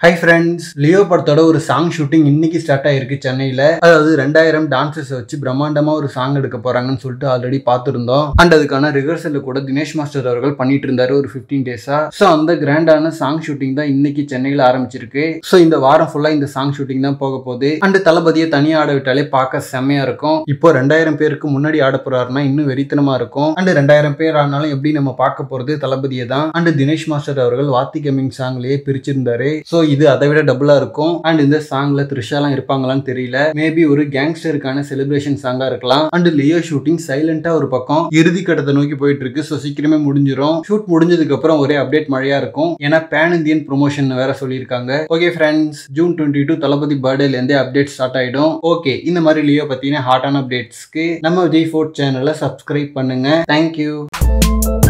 hi friends Leo படத்தோட ஒரு song shooting இன்னைக்கு ஸ்டார்ட் ஆயிருக்கு சென்னையில அதாவது ரெண்டாயிரம் டான்சர்ஸ் வச்சு பிரம்மாண்டமா ஒரு சாங் எடுக்க போறாங்கன்னு சொல்லிட்டு ஆல்ரெடி பார்த்துருந்தோம் அண்ட் அதுக்கான ரிஹர்சல் கூட தினேஷ் மாஸ்டர் அவர்கள் பண்ணிட்டு இருந்தாரு ஒரு ஃபிஃப்டீன் டேஸா ஸோ அந்த கிராண்டான சாங் ஷூட்டிங் தான் இன்னைக்கு சென்னையில ஆரம்பிச்சிருக்கு ஸோ இந்த வாரம் ஃபுல்லா இந்த சாங் ஷூட்டிங் தான் போக போகுது அண்ட் தளபதியை தனியா ஆட விட்டாலே பார்க்க செம்மையா இருக்கும் இப்போ ரெண்டாயிரம் பேருக்கு முன்னாடி ஆட போறாருன்னா இன்னும் வெறித்தனமா இருக்கும் அண்ட் ரெண்டாயிரம் பேர் ஆனாலும் எப்படி நம்ம பார்க்க போறது தளபதியை தான் அண்ட் தினேஷ் மாஸ்டர் அவர்கள் வாத்தி கமிங் சாங்லயே பிரிச்சிருந்தாரு ஸோ இது அதை விட டபுளா இருக்கும் அண்ட் இந்த சாங்ல த்ரிஷாலாம் இருப்பாங்களான்னு தெரியல மேபி ஒரு கேங்ஸ்டருக்கான செலிப்ரேஷன் சாங்கா இருக்கலாம் அண்ட் லியோ ஷூட்டிங் சைலண்டா ஒரு பக்கம் இறுதி கட்டத்தை நோக்கி போயிட்டு இருக்கு ஸோ சீக்கிரமே முடிஞ்சிரும் ஷூட் முடிஞ்சதுக்கு அப்புறம் ஒரே அப்டேட் மழையா இருக்கும் ஏன்னா பேன் இந்தியன் ப்ரொமோஷன் வேற சொல்லியிருக்காங்க okay friends June twenty two Thalapathy பர்த்டேல இருந்தே அப்டேட் ஸ்டார்ட் ஆயிடும் ஓகே இந்த மாதிரி லியோ பத்தின ஹாட்டான அப்டேட்ஸ்க்கு நம்ம விஜய் ஃபோர்ட் சேனலை சப்ஸ்கிரைப் பண்ணுங்க தேங்க்யூ